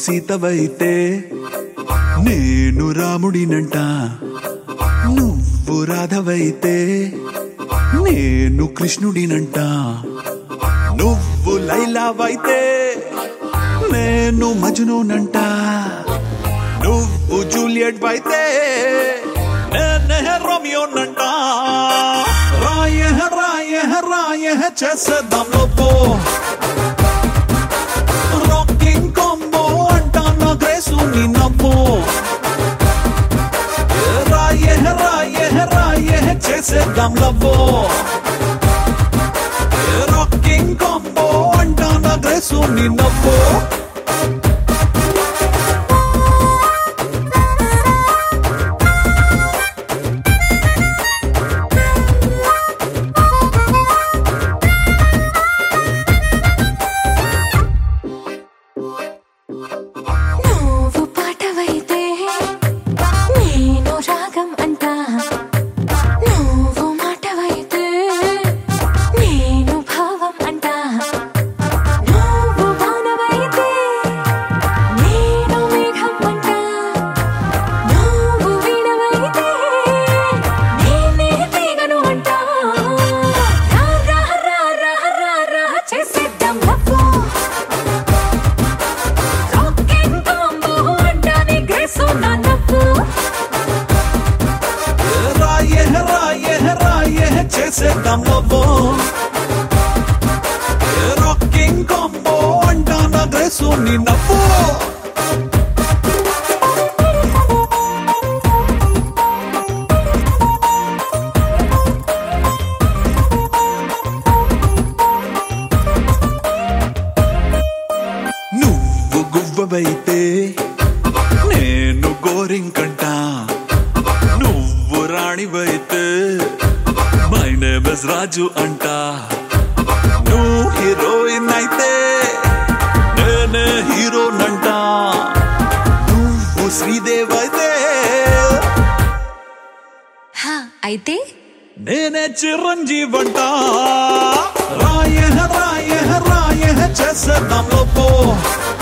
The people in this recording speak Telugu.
సీతవైతే నేను రాముడినంట నువ్వు రాధవైతే నేను కృష్ణుడినంట నువ్వు లైలావైతే నేను మజునునంట నువ్వు జూలియట్ అయితే నేనే రోమియోనంట రాయ రాయ రాయ చేసేద్దాం లోపో రాకింగ్ కాంబో అంట నా గ్రేసు నీ నవ్వు రాయ రాయ రాయ చేసేద్దాం లవ్వో రాకింగ్ కాంబో అంట నా గ్రేసు నీ నవ్వు నువ్వు పాటవైతే నేను రాగం అంటా నువ్వు మాటవైతే నేను భావం అంటా నువ్వు వానవైతే నేను మేఘం అంటా నువ్వు వీణవైతే నేనే తీగను అంటా రా రా రా రా రా రా చేసేద్దాం లవ్వు రాకింగ్ కాంబో అంటానే గ్రేసు నా నవ్వు రాయే రాయే రాయే చేసేద్దాం లవ్వో రాకింగ్ కాంబో అంటా నా గ్రేసు నీ నవ్వు నువ్వు గువ్వవైతే నేను గోరింకంట నువ్వు రాణివైతే మై నేమ్ ఇస్ రాజు అంట నువ్వు హీరోయిన్ అయితే నేనే హీరోనంట నువ్వు శ్రీదేవ్ అయితే హా అయితే నేనే చిరంజీవంట రాయ రాయ రాయ చేసేద్దాం లోపో